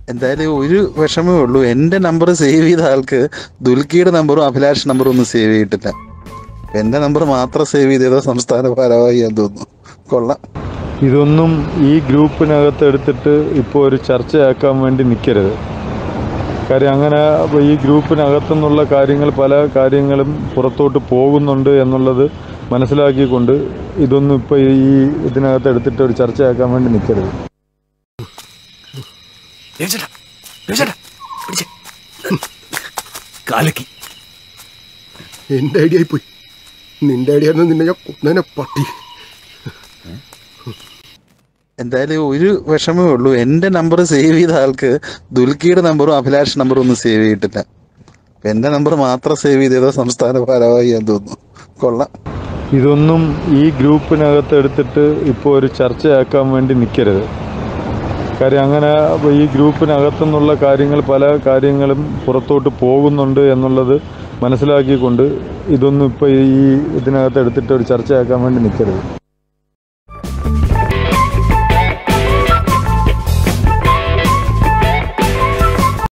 എന്തായാലും ഒരു വിഷമേ ഉള്ളൂ എന്റെ നമ്പർ സേവ് ചെയ്ത ആൾക്ക് ദുൽക്കിയുടെ നമ്പറും അഭിലാഷ് നമ്പറും ഒന്നും സേവ് ചെയ്തിട്ടില്ല എന്റെ നമ്പർ മാത്രം സേവ് ചെയ്തതോ സംസ്ഥാന ഭാരവാഹിയാന്ന് തോന്നുന്നു കൊള്ളാം ഇതൊന്നും ഈ ഗ്രൂപ്പിനകത്ത് എടുത്തിട്ട് ഇപ്പോൾ ഒരു ചർച്ചയാക്കാൻ വേണ്ടി നിൽക്കരുത് കാര്യം അങ്ങനെ ഈ ഗ്രൂപ്പിനകത്തുനിന്നുള്ള കാര്യങ്ങൾ പല കാര്യങ്ങളും പുറത്തോട്ട് പോകുന്നുണ്ട് എന്നുള്ളത് മനസ്സിലാക്കിക്കൊണ്ട് ഇതൊന്നും ഇപ്പോൾ ഈ ഇതിനകത്ത് എടുത്തിട്ട് ഒരു ചർച്ചയാക്കാൻ വേണ്ടി നിൽക്കരുത് രവിചേട്ടാ രവിചേട്ടാ പിടിച്ചേ കാലക്കി എന്റെ ഐഡിയ ആയിപ്പോയി നിന്റെ ഐഡിയ ആയിരുന്നു നിന്നെ ഞാൻ കൊന്നേനെ പട്ടി എന്തായാലും ഒരു വിഷമേ ഉള്ളൂ എന്റെ നമ്പർ സേവ് ചെയ്ത ആൾക്ക് ദുൽക്കിയുടെ നമ്പറും അഭിലാഷ് നമ്പറും ഒന്നും സേവ് ചെയ്തിട്ടില്ല എന്റെ നമ്പർ മാത്രം സേവ് ചെയ്തതോ സംസ്ഥാന ഭാരവാഹിയാന്ന് തോന്നുന്നു കൊള്ളാം ഇതൊന്നും ഈ ഗ്രൂപ്പിനകത്ത് എടുത്തിട്ട് ഇപ്പോൾ ഒരു ചർച്ചയാക്കാൻ വേണ്ടി നിൽക്കരുത് കാര്യം അങ്ങനെ ഈ ഗ്രൂപ്പിനകത്തുനിന്നുള്ള കാര്യങ്ങൾ പല കാര്യങ്ങളും പുറത്തോട്ട് പോകുന്നുണ്ട് എന്നുള്ളത് മനസ്സിലാക്കിക്കൊണ്ട് ഇതൊന്നും ഇപ്പോൾ ഈ ഇതിനകത്ത് എടുത്തിട്ട് ഒരു ചർച്ചയാക്കാൻ വേണ്ടി നിൽക്കരുത്